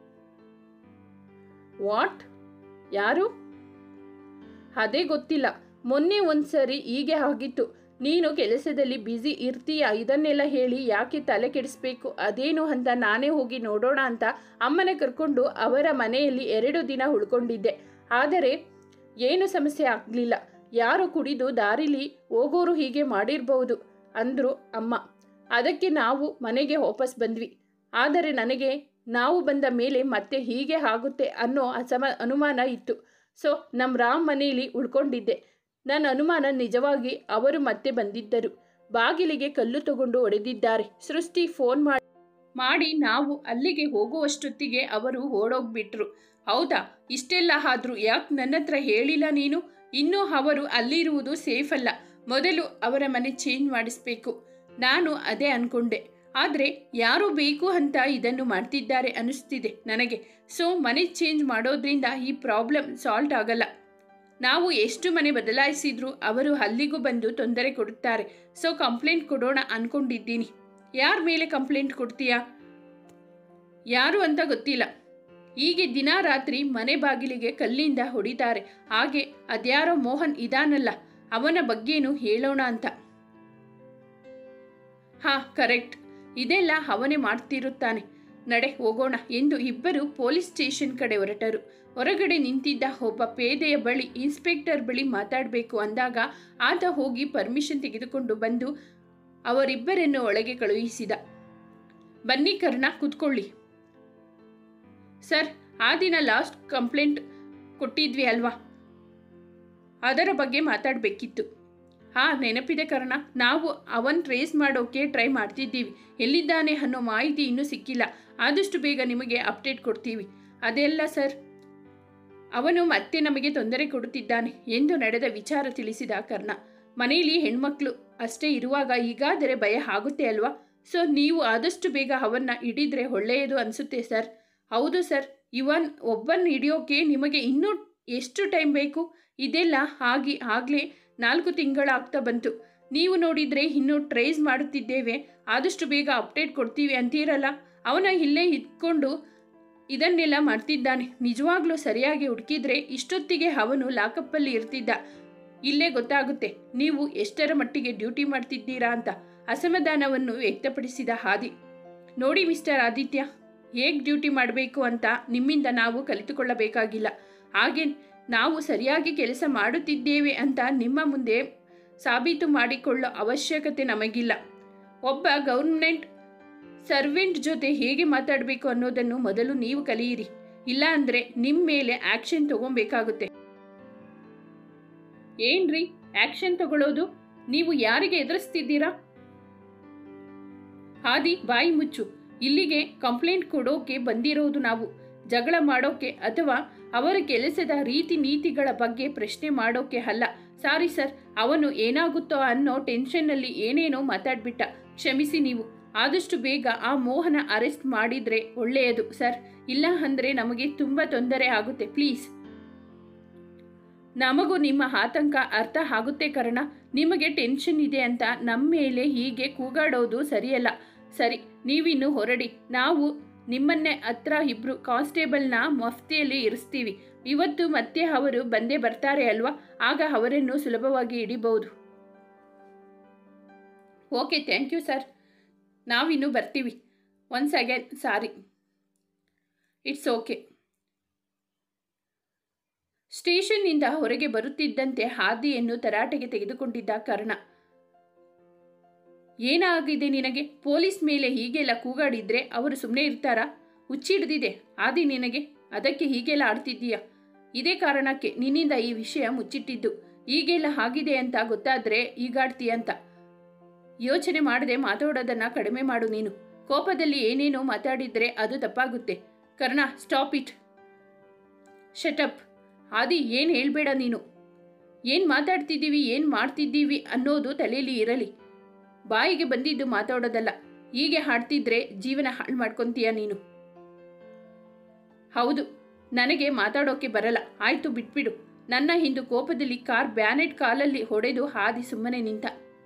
ವಾಟ್ ಯಾರು ಅದೇ ಗೊತ್ತಿಲ್ಲ ಮೊನ್ನೆ ಒಂದ್ಸರಿ ಹೀಗೆ ಆಗಿತ್ತು ನೀನು ಕೆಲಸದಲ್ಲಿ ಬ್ಯುಸಿ ಇರ್ತೀಯ ಇದನ್ನೆಲ್ಲ ಹೇಳಿ ಯಾಕೆ ತಲೆ ಕೆಡಿಸ್ಬೇಕು ಅದೇನು ಅಂತ ನಾನೇ ಹೋಗಿ ನೋಡೋಣ ಅಂತ ಅಮ್ಮನ ಕರ್ಕೊಂಡು ಅವರ ಮನೆಯಲ್ಲಿ ಎರಡು ದಿನ ಉಳ್ಕೊಂಡಿದ್ದೆ ಆದರೆ ಏನು ಸಮಸ್ಯೆ ಆಗಲಿಲ್ಲ ಯಾರು ಕುಡಿದು ದಾರಿಲಿ ಹೋಗೋರು ಹೀಗೆ ಮಾಡಿರ್ಬೋದು ಅಂದರು ಅಮ್ಮ ಅದಕ್ಕೆ ನಾವು ಮನೆಗೆ ವಾಪಸ್ ಬಂದ್ವಿ ಆದರೆ ನನಗೆ ನಾವು ಬಂದ ಮೇಲೆ ಮತ್ತೆ ಹೀಗೆ ಆಗುತ್ತೆ ಅನ್ನೋ ಅಸಮ ಅನುಮಾನ ಇತ್ತು ಸೊ ನಮ್ಮ ರಾಮ್ ಮನೆಯಲ್ಲಿ ಉಳ್ಕೊಂಡಿದ್ದೆ ನನ್ನ ಅನುಮಾನ ನಿಜವಾಗಿ ಅವರು ಮತ್ತೆ ಬಂದಿದ್ದರು ಬಾಗಿಲಿಗೆ ಕಲ್ಲು ತಗೊಂಡು ಹೊಡೆದಿದ್ದಾರೆ ಸೃಷ್ಟಿ ಫೋನ್ ಮಾಡಿ ಮಾಡಿ ನಾವು ಅಲ್ಲಿಗೆ ಹೋಗುವಷ್ಟೊತ್ತಿಗೆ ಅವರು ಓಡೋಗ್ಬಿಟ್ರು ಹೌದಾ ಇಷ್ಟೆಲ್ಲ ಆದರೂ ಯಾಕೆ ನನ್ನ ಹತ್ರ ಹೇಳಿಲ್ಲ ನೀನು ಇನ್ನೂ ಅವರು ಅಲ್ಲಿರುವುದು ಸೇಫ್ ಅಲ್ಲ ಮೊದಲು ಅವರ ಮನೆ ಚೇಂಜ್ ಮಾಡಿಸ್ಬೇಕು ನಾನು ಅದೇ ಅನ್ಕೊಂಡೆ ಆದರೆ ಯಾರು ಬೇಕು ಅಂತ ಇದನ್ನು ಮಾಡ್ತಿದ್ದಾರೆ ಅನಿಸ್ತಿದೆ ನನಗೆ ಸೊ ಮನೆ ಚೇಂಜ್ ಮಾಡೋದ್ರಿಂದ ಈ ಪ್ರಾಬ್ಲಮ್ ಸಾಲ್ವ್ ಆಗಲ್ಲ ನಾವು ಎಷ್ಟು ಮನೆ ಬದಲಾಯಿಸಿದ್ರು ಅವರು ಅಲ್ಲಿಗೂ ಬಂದು ತೊಂದರೆ ಕೊಡುತ್ತಾರೆ ಸೊ ಕಂಪ್ಲೇಂಟ್ ಕೊಡೋಣ ಅನ್ಕೊಂಡಿದ್ದೀನಿ ಯಾರ ಮೇಲೆ ಕಂಪ್ಲೇಂಟ್ ಕೊಡ್ತೀಯಾ ಯಾರು ಅಂತ ಗೊತ್ತಿಲ್ಲ ಹೀಗೆ ದಿನ ರಾತ್ರಿ ಮನೆ ಬಾಗಿಲಿಗೆ ಕಲ್ಲಿಂದ ಹೊಡಿತಾರೆ ಹಾಗೆ ಅದ್ಯಾರೋ ಮೋಹನ್ ಇದಾನಲ್ಲ ಅವನ ಬಗ್ಗೆನೂ ಹೇಳೋಣ ಅಂತ ಹಾ ಕರೆಕ್ಟ್ ಇದೆಲ್ಲ ಅವನೇ ಮಾಡ್ತಿರುತ್ತಾನೆ ನಡೆ ಹೋಗೋಣ ಎಂದು ಇಬ್ಬರು ಪೊಲೀಸ್ ಸ್ಟೇಷನ್ ಕಡೆ ಹೊರಟರು ಹೊರಗಡೆ ನಿಂತಿದ್ದ ಒಬ್ಬ ಪೇದೆಯ ಬಳಿ ಇನ್ಸ್ಪೆಕ್ಟರ್ ಬಳಿ ಮಾತಾಡಬೇಕು ಅಂದಾಗ ಆತ ಹೋಗಿ ಪರ್ಮಿಷನ್ ತೆಗೆದುಕೊಂಡು ಬಂದು ಅವರಿಬ್ಬರನ್ನು ಒಳಗೆ ಕಳುಹಿಸಿದ ಬನ್ನಿ ಕರ್ಣ ಕೂತ್ಕೊಳ್ಳಿ ಸರ್ ಆ ದಿನ ಲಾಸ್ಟ್ ಕಂಪ್ಲೇಂಟ್ ಕೊಟ್ಟಿದ್ವಿ ಅಲ್ವಾ ಅದರ ಬಗ್ಗೆ ಮಾತಾಡಬೇಕಿತ್ತು ಹಾಂ ನೆನಪಿದೆ ಕರ್ಣ ನಾವು ಅವನ್ ಟ್ರೇಸ್ ಮಾಡೋಕೆ ಟ್ರೈ ಮಾಡ್ತಿದ್ದೀವಿ ಎಲ್ಲಿದ್ದಾನೆ ಅನ್ನೋ ಮಾಹಿತಿ ಇನ್ನೂ ಸಿಕ್ಕಿಲ್ಲ ಆದಷ್ಟು ಬೇಗ ನಿಮಗೆ ಅಪ್ಡೇಟ್ ಕೊಡ್ತೀವಿ ಅದೆಲ್ಲ ಸರ್ ಅವನು ಮತ್ತೆ ನಮಗೆ ತೊಂದರೆ ಕೊಡುತ್ತಿದ್ದಾನೆ ಎಂದು ನಡೆದ ವಿಚಾರ ತಿಳಿಸಿದ ಕರ್ಣ ಮನೆಯಲ್ಲಿ ಹೆಣ್ಮಕ್ಳು ಅಷ್ಟೇ ಇರುವಾಗ ಈಗಾದರೆ ಭಯ ಆಗುತ್ತೆ ಅಲ್ವಾ ಸೊ ನೀವು ಆದಷ್ಟು ಬೇಗ ಅವನ್ನ ಹಿಡಿದ್ರೆ ಒಳ್ಳೆಯದು ಅನಿಸುತ್ತೆ ಸರ್ ಹೌದು ಸರ್ ಇವನ್ ಒಬ್ಬನ್ ಹಿಡಿಯೋಕೆ ನಿಮಗೆ ಇನ್ನೂ ಎಷ್ಟು ಟೈಮ್ ಬೇಕು ಇದೆಲ್ಲ ಆಗಿ ಆಗಲೇ ನಾಲ್ಕು ತಿಂಗಳಾಗ್ತಾ ಬಂತು ನೀವು ನೋಡಿದರೆ ಇನ್ನೂ ಟ್ರೇಸ್ ಮಾಡುತ್ತಿದ್ದೇವೆ ಆದಷ್ಟು ಬೇಗ ಅಪ್ಡೇಟ್ ಕೊಡ್ತೀವಿ ಅಂತೀರಲ್ಲ ಅವನ ಇಲ್ಲೇ ಇದ್ಕೊಂಡು ಇದನ್ನೆಲ್ಲ ಮಾಡ್ತಿದ್ದಾನೆ ನಿಜವಾಗ್ಲೂ ಸರಿಯಾಗಿ ಹುಡುಕಿದ್ರೆ ಇಷ್ಟೊತ್ತಿಗೆ ಅವನು ಲಾಕಪ್ಪಲ್ಲಿ ಇರ್ತಿದ್ದ ಇಲ್ಲೇ ಗೊತ್ತಾಗುತ್ತೆ ನೀವು ಎಷ್ಟರ ಮಟ್ಟಿಗೆ ಡ್ಯೂಟಿ ಮಾಡ್ತಿದ್ದೀರಾ ಅಂತ ಅಸಮಾಧಾನವನ್ನು ವ್ಯಕ್ತಪಡಿಸಿದ ಹಾದಿ ನೋಡಿ ಮಿಸ್ಟರ್ ಆದಿತ್ಯ ಹೇಗೆ ಡ್ಯೂಟಿ ಮಾಡಬೇಕು ಅಂತ ನಿಮ್ಮಿಂದ ನಾವು ಕಲಿತುಕೊಳ್ಳಬೇಕಾಗಿಲ್ಲ ಹಾಗೆ ನಾವು ಸರಿಯಾಗಿ ಕೆಲಸ ಮಾಡುತ್ತಿದ್ದೇವೆ ಅಂತ ನಿಮ್ಮ ಮುಂದೆ ಸಾಬೀತು ಮಾಡಿಕೊಳ್ಳೋ ಅವಶ್ಯಕತೆ ನಮಗಿಲ್ಲ ಒಬ್ಬ ಗೌರ್ಮೆಂಟ್ ಸರ್ವೆಂಟ್ ಜೊತೆ ಹೇಗೆ ಮಾತಾಡಬೇಕು ಅನ್ನೋದನ್ನು ಮೊದಲು ನೀವು ಕಲಿಯಿರಿ ಇಲ್ಲ ಅಂದರೆ ನಿಮ್ಮ ಮೇಲೆ ಆ್ಯಕ್ಷನ್ ತಗೊಬೇಕಾಗುತ್ತೆ ಏನ್ರಿ ಆ್ಯಕ್ಷನ್ ತಗೊಳ್ಳೋದು ನೀವು ಯಾರಿಗೆ ಎದುರಿಸ್ತಿದ್ದೀರಾ ಹಾದಿ ಬಾಯಿ ಮುಚ್ಚು ಇಲ್ಲಿಗೆ ಕಂಪ್ಲೇಂಟ್ ಕೊಡೋಕೆ ಬಂದಿರೋದು ನಾವು ಜಗಳ ಮಾಡೋಕೆ ಅಥವಾ ಅವರ ಕೆಲಸದ ರೀತಿ ನೀತಿಗಳ ಬಗ್ಗೆ ಪ್ರಶ್ನೆ ಮಾಡೋಕೆ ಅಲ್ಲ ಸಾರಿ ಸರ್ ಅವನು ಏನಾಗುತ್ತೋ ಅನ್ನೋ ಟೆನ್ಷನ್ನಲ್ಲಿ ಏನೇನೋ ಮಾತಾಡ್ಬಿಟ್ಟ ಕ್ಷಮಿಸಿ ನೀವು ಆದಷ್ಟು ಬೇಗ ಆ ಮೋಹನ ಅರೆಸ್ಟ್ ಮಾಡಿದ್ರೆ ಒಳ್ಳೆಯದು ಸರ್ ಇಲ್ಲ ಅಂದರೆ ನಮಗೆ ತುಂಬ ತೊಂದರೆ ಆಗುತ್ತೆ ಪ್ಲೀಸ್ ನಮಗೂ ನಿಮ್ಮ ಆತಂಕ ಅರ್ಥ ಆಗುತ್ತೆ ಕಾರಣ ನಿಮಗೆ ಟೆನ್ಷನ್ ಇದೆ ಅಂತ ನಮ್ಮ ಮೇಲೆ ಹೀಗೆ ಕೂಗಾಡೋದು ಸರಿಯಲ್ಲ ಸರಿ ನೀವಿನ್ನು ಹೊರಡಿ ನಾವು ನಿಮ್ಮನ್ನೇ ಹತ್ರ ಇಬ್ರು ಕಾನ್ಸ್ಟೇಬಲ್ನ ಮಫ್ತಿಯಲ್ಲಿ ಇರಿಸ್ತೀವಿ ಇವತ್ತು ಮತ್ತೆ ಅವರು ಬಂದೇ ಬರ್ತಾರೆ ಅಲ್ವಾ ಆಗ ಅವರನ್ನು ಸುಲಭವಾಗಿ ಹಿಡಿಬಹುದು ಓಕೆ ಥ್ಯಾಂಕ್ ಯು ಸರ್ ನಾವಿನ್ನು ಬರ್ತೀವಿ once again sorry it's okay ಸ್ಟೇಷನ್ನಿಂದ ಹೊರಗೆ ಬರುತ್ತಿದ್ದಂತೆ ಹಾದಿಯನ್ನು ತರಾಟೆಗೆ ತೆಗೆದುಕೊಂಡಿದ್ದ ಕರ್ಣ ಏನಾಗಿದೆ ನಿನಗೆ ಪೊಲೀಸ್ ಮೇಲೆ ಹೀಗೆಲ್ಲ ಕೂಗಾಡಿದ್ರೆ ಅವರು ಸುಮ್ಮನೆ ಇರ್ತಾರಾ ಹುಚ್ಚಿಡ್ದಿದೆ ಆದಿ ನಿನಗೆ ಅದಕ್ಕೆ ಹೀಗೆಲ್ಲ ಆಡ್ತಿದ್ದೀಯ ಇದೇ ಕಾರಣಕ್ಕೆ ನಿನ್ನಿಂದ ಈ ವಿಷಯ ಮುಚ್ಚಿಟ್ಟಿದ್ದು ಈಗೆಲ್ಲ ಆಗಿದೆ ಅಂತ ಗೊತ್ತಾದ್ರೆ ಈಗಾಡ್ತೀಯ ಅಂತ ಯೋಚನೆ ಮಾಡದೆ ಮಾತಾಡೋದನ್ನ ಕಡಿಮೆ ಮಾಡು ನೀನು ಕೋಪದಲ್ಲಿ ಏನೇನೋ ಮಾತಾಡಿದ್ರೆ ಅದು ತಪ್ಪಾಗುತ್ತೆ ಕರ್ಣ ಸ್ಟಾಪ್ ಇಟ್ ಶಟಪ್ ಆದಿ ಏನು ಹೇಳ್ಬೇಡ ನೀನು ಏನು ಮಾತಾಡ್ತಿದ್ದೀವಿ ಏನು ಮಾಡ್ತಿದ್ದೀವಿ ಅನ್ನೋದು ತಲೆಯಲ್ಲಿ ಇರಲಿ ಬಾಯಿಗೆ ಬಂದಿದ್ದು ಮಾತಾಡೋದಲ್ಲ ಹೀಗೆ ಹಾಡ್ತಿದ್ರೆ ಜೀವನ ಹಾಳು ಮಾಡ್ಕೊತೀಯ ನೀನು ಹೌದು ನನಗೆ ಮಾತಾಡೋಕೆ ಬರಲ್ಲ ಆಯ್ತು ಬಿಟ್ಬಿಡು ನನ್ನ ಹಿಂದು ಕೋಪದಲ್ಲಿ ಕಾರ್ ಬ್ಯಾನೆಟ್ ಕಾಲಲ್ಲಿ ಹೊಡೆದು ಹಾದಿ ಸುಮ್ಮನೆ ನಿಂತ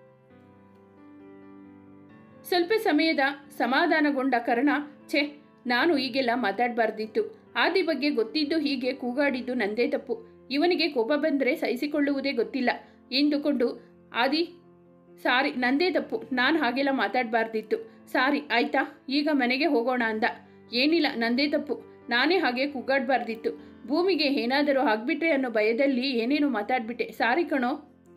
ಸ್ವಲ್ಪ ಸಮಯದ ಸಮಾಧಾನಗೊಂಡ ಕರ್ಣ ಛೆ ನಾನು ಹೀಗೆಲ್ಲ ಮಾತಾಡಬಾರ್ದಿತ್ತು ಆದಿ ಬಗ್ಗೆ ಗೊತ್ತಿದ್ದು ಹೀಗೆ ಕೂಗಾಡಿದ್ದು ನಂದೇ ತಪ್ಪು ಇವನಿಗೆ ಕೋಪ ಬಂದರೆ ಸಹಿಸಿಕೊಳ್ಳುವುದೇ ಗೊತ್ತಿಲ್ಲ ಎಂದುಕೊಂಡು ಆದಿ ಸಾರಿ ನಂದೇ ತಪ್ಪು ನಾನು ಹಾಗೆಲ್ಲ ಮಾತಾಡಬಾರ್ದಿತ್ತು ಸಾರಿ ಆಯ್ತಾ ಈಗ ಮನೆಗೆ ಹೋಗೋಣ ಅಂದ ಏನಿಲ್ಲ ನಂದೇ ತಪ್ಪು ನಾನೇ ಹಾಗೆ ಕೂಗಾಡಬಾರ್ದಿತ್ತು ಭೂಮಿಗೆ ಏನಾದರೂ ಆಗ್ಬಿಟ್ರೆ ಅನ್ನೋ ಭಯದಲ್ಲಿ ಏನೇನು ಮಾತಾಡ್ಬಿಟ್ಟೆ ಸಾರಿ ಕಣೋ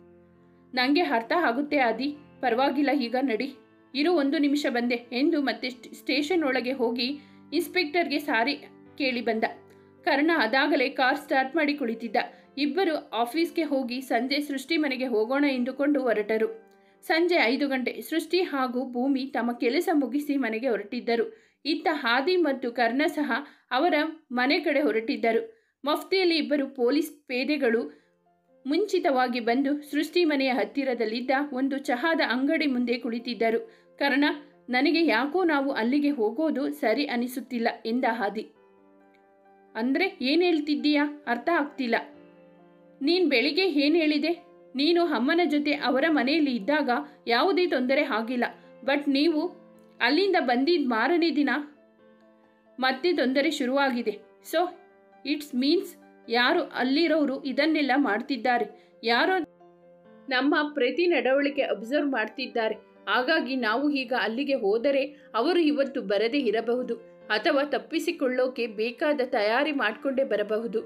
ನನಗೆ ಅರ್ಥ ಆಗುತ್ತೆ ಆದಿ ಪರವಾಗಿಲ್ಲ ಈಗ ನಡಿ ಇರು ಒಂದು ನಿಮಿಷ ಬಂದೆ ಎಂದು ಮತ್ತೆ ಸ್ಟ- ಸ್ಟೇಷನ್ ಒಳಗೆ ಹೋಗಿ ಇನ್ಸ್ಪೆಕ್ಟರ್ಗೆ ಸಾರಿ ಕೇಳಿ ಬಂದ ಕರ್ಣ ಅದಾಗಲೇ ಕಾರ್ ಸ್ಟಾರ್ಟ್ ಮಾಡಿ ಕುಳಿತಿದ್ದ ಇಬ್ಬರು ಆಫೀಸ್ಗೆ ಹೋಗಿ ಸಂಜೆ ಸೃಷ್ಟಿ ಮನೆಗೆ ಹೋಗೋಣ ಎಂದುಕೊಂಡು ಹೊರಟರು ಸಂಜೆ ಐದು ಗಂಟೆ ಸೃಷ್ಟಿ ಹಾಗೂ ಭೂಮಿ ತಮ್ಮ ಕೆಲಸ ಮುಗಿಸಿ ಮನೆಗೆ ಹೊರಟಿದ್ದರು ಇತ್ತ ಹಾದಿ ಮತ್ತು ಕರ್ಣ ಸಹ ಅವರ ಮನೆ ಕಡೆ ಹೊರಟಿದ್ದರು ಮಫ್ತಿಯಲ್ಲಿ ಇಬ್ಬರು ಪೊಲೀಸ್ ಪೇದೆಗಳು ಮುಂಚಿತವಾಗಿ ಬಂದು ಸೃಷ್ಟಿ ಮನೆಯ ಹತ್ತಿರದಲ್ಲಿದ್ದ ಒಂದು ಚಹಾದ ಅಂಗಡಿ ಮುಂದೆ ಕುಳಿತಿದ್ದರು ಕರ್ಣ ನನಗೆ ಯಾಕೋ ನಾವು ಅಲ್ಲಿಗೆ ಹೋಗೋದು ಸರಿ ಅನಿಸುತ್ತಿಲ್ಲ ಎಂದ ಹಾದಿ ಅಂದ್ರೆ ಏನು ಹೇಳ್ತಿದ್ದೀಯಾ ಅರ್ಥ ಆಗ್ತಿಲ್ಲ ನೀನು ಬೆಳಿಗ್ಗೆ ಏನು ಹೇಳಿದೆ ನೀನು ಅಮ್ಮನ ಜೊತೆ ಅವರ ಮನೆಯಲ್ಲಿ ಇದ್ದಾಗ ಯಾವುದೇ ತೊಂದರೆ ಆಗಿಲ್ಲ ಬಟ್ ನೀವು ಅಲ್ಲಿಂದ ಬಂದಿದ್ದ ಮಾರನೇ ದಿನ ಮತ್ತೆ ತೊಂದರೆ ಶುರುವಾಗಿದೆ ಸೊ ಇಟ್ಸ್ ಮೀನ್ಸ್ ಯಾರು ಅಲ್ಲಿರೋರು ಇದನ್ನೆಲ್ಲ ಮಾಡ್ತಿದ್ದಾರೆ ಯಾರೋ ನಮ್ಮ ಪ್ರತಿ ನಡವಳಿಕೆ ಅಬ್ಸರ್ವ್ ಮಾಡ್ತಿದ್ದಾರೆ ಹಾಗಾಗಿ ನಾವು ಈಗ ಅಲ್ಲಿಗೆ ಹೋದರೆ ಅವರು ಇವತ್ತು ಬರದೇ ಇರಬಹುದು ಅಥವಾ ತಪ್ಪಿಸಿಕೊಳ್ಳೋಕೆ ಬೇಕಾದ ತಯಾರಿ ಮಾಡಿಕೊಂಡೇ ಬರಬಹುದು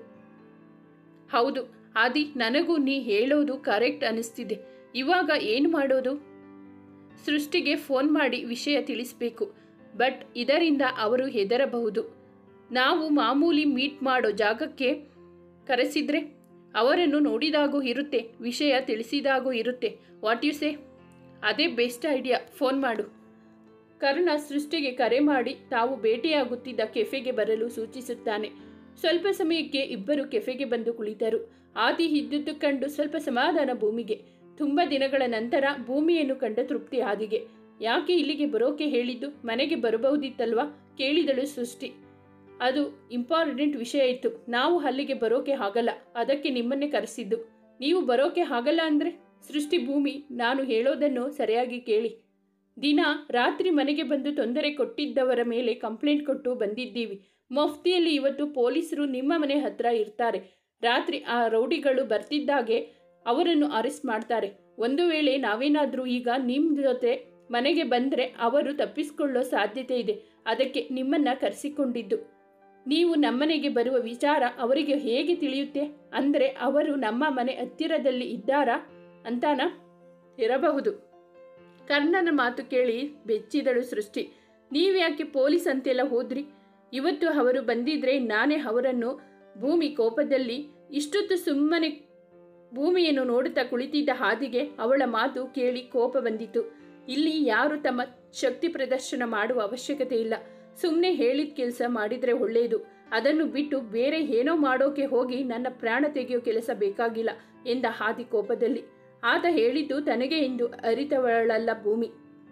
ಹೌದು ಆದಿ ನನಗೂ ನೀ ಹೇಳೋದು ಕರೆಕ್ಟ್ ಅನಿಸ್ತಿದೆ ಇವಾಗ ಏನು ಮಾಡೋದು ಸೃಷ್ಟಿಗೆ ಫೋನ್ ಮಾಡಿ ವಿಷಯ ತಿಳಿಸಬೇಕು ಬಟ್ ಇದರಿಂದ ಅವರು ಹೆದರಬಹುದು ನಾವು ಮಾಮೂಲಿ ಮೀಟ್ ಮಾಡೋ ಜಾಗಕ್ಕೆ ಕರೆಸಿದ್ರೆ ಅವರನ್ನು ನೋಡಿದಾಗೂ ಇರುತ್ತೆ ವಿಷಯ ತಿಳಿಸಿದಾಗೂ ಇರುತ್ತೆ ವಾಟ್ ಯು ಸೇ ಅದೇ ಬೆಸ್ಟ್ ಐಡಿಯಾ ಫೋನ್ ಮಾಡು ಕರ್ಣ ಸೃಷ್ಟಿಗೆ ಕರೆ ಮಾಡಿ ತಾವು ಭೇಟಿಯಾಗುತ್ತಿದ್ದ ಕೆಫೆಗೆ ಬರಲು ಸೂಚಿಸುತ್ತಾನೆ ಸ್ವಲ್ಪ ಸಮಯಕ್ಕೆ ಇಬ್ಬರು ಕೆಫೆಗೆ ಬಂದು ಕುಳಿತರು ಆದಿ ಇದ್ದುದು ಕಂಡು ಸ್ವಲ್ಪ ಸಮಾಧಾನ ಭೂಮಿಗೆ ತುಂಬ ದಿನಗಳ ನಂತರ ಭೂಮಿಯನ್ನು ಕಂಡ ತೃಪ್ತಿ ಆದಿಗೆ ಯಾಕೆ ಇಲ್ಲಿಗೆ ಬರೋಕೆ ಹೇಳಿದ್ದು ಮನೆಗೆ ಬರಬಹುದಿತ್ತಲ್ವಾ ಕೇಳಿದಳು ಸೃಷ್ಟಿ ಅದು ಇಂಪಾರ್ಟೆಂಟ್ ವಿಷಯ ಇತ್ತು ನಾವು ಅಲ್ಲಿಗೆ ಬರೋಕೆ ಆಗಲ್ಲ ಅದಕ್ಕೆ ನಿಮ್ಮನ್ನೇ ಕರೆಸಿದ್ದು ನೀವು ಬರೋಕೆ ಆಗಲ್ಲ ಅಂದರೆ ಸೃಷ್ಟಿ ಭೂಮಿ ನಾನು ಹೇಳೋದನ್ನು ಸರಿಯಾಗಿ ಕೇಳಿ ದಿನ ರಾತ್ರಿ ಮನೆಗೆ ಬಂದು ತೊಂದರೆ ಕೊಟ್ಟಿದ್ದವರ ಮೇಲೆ ಕಂಪ್ಲೇಂಟ್ ಕೊಟ್ಟು ಬಂದಿದ್ದೀವಿ ಮಫ್ತಿಯಲ್ಲಿ ಇವತ್ತು ಪೊಲೀಸರು ನಿಮ್ಮ ಮನೆ ಹತ್ರ ಇರ್ತಾರೆ ರಾತ್ರಿ ಆ ರೌಡಿಗಳು ಬರ್ತಿದ್ದಾಗೆ ಅವರನ್ನು ಅರೆಸ್ಟ್ ಮಾಡ್ತಾರೆ ಒಂದು ವೇಳೆ ನಾವೇನಾದರೂ ಈಗ ನಿಮ್ಮ ಜೊತೆ ಮನೆಗೆ ಬಂದರೆ ಅವರು ತಪ್ಪಿಸಿಕೊಳ್ಳೋ ಸಾಧ್ಯತೆ ಇದೆ ಅದಕ್ಕೆ ನಿಮ್ಮನ್ನ ಕರೆಸಿಕೊಂಡಿದ್ದು ನೀವು ನಮ್ಮನೆಗೆ ಬರುವ ವಿಚಾರ ಅವರಿಗೆ ಹೇಗೆ ತಿಳಿಯುತ್ತೆ ಅಂದರೆ ಅವರು ನಮ್ಮ ಮನೆ ಹತ್ತಿರದಲ್ಲಿ ಇದ್ದಾರಾ ಅಂತಾನ ಇರಬಹುದು ಕರ್ಣನ ಮಾತು ಕೇಳಿ ಬೆಚ್ಚಿದಳು ಸೃಷ್ಟಿ ನೀವ್ಯಾಕೆ ಪೊಲೀಸ್ ಅಂತೆಲ್ಲ ಹೋದ್ರಿ ಇವತ್ತು ಅವರು ಬಂದಿದ್ರೆ ನಾನೇ ಅವರನ್ನು ಭೂಮಿ ಕೋಪದಲ್ಲಿ ಇಷ್ಟೊತ್ತು ಸುಮ್ಮನೆ ಭೂಮಿಯನ್ನು ನೋಡುತ್ತಾ ಕುಳಿತಿದ್ದ ಹಾದಿಗೆ ಅವಳ ಮಾತು ಕೇಳಿ ಕೋಪ ಬಂದಿತು ಇಲ್ಲಿ ಯಾರು ತಮ್ಮ ಶಕ್ತಿ ಪ್ರದರ್ಶನ ಮಾಡುವ ಅವಶ್ಯಕತೆ ಇಲ್ಲ ಸುಮ್ಮನೆ ಹೇಳಿದ ಕೆಲಸ ಮಾಡಿದರೆ ಒಳ್ಳೆಯದು ಅದನ್ನು ಬಿಟ್ಟು ಬೇರೆ ಏನೋ ಮಾಡೋಕೆ ಹೋಗಿ ನನ್ನ ಪ್ರಾಣ ತೆಗೆಯೋ ಕೆಲಸ ಬೇಕಾಗಿಲ್ಲ ಎಂದ ಹಾದಿ ಕೋಪದಲ್ಲಿ ಆತ ಹೇಳಿದ್ದು ತನಗೆ ಎಂದು ಅರಿತವಳಲ್ಲ ಭೂಮಿ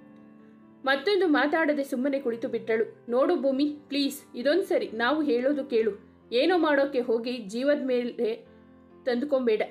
ಮತ್ತೊಂದು ಮಾತಾಡದೆ ಸುಮ್ಮನೆ ಕುಳಿತು ಬಿಟ್ಟಳು ನೋಡು ಭೂಮಿ ಪ್ಲೀಸ್ ಇದೊಂದು ಸರಿ ನಾವು ಹೇಳೋದು ಕೇಳು ಏನೋ ಮಾಡೋಕೆ ಹೋಗಿ ಜೀವದ ಮೇಲೆ ತಂದುಕೊಂಬೇಡ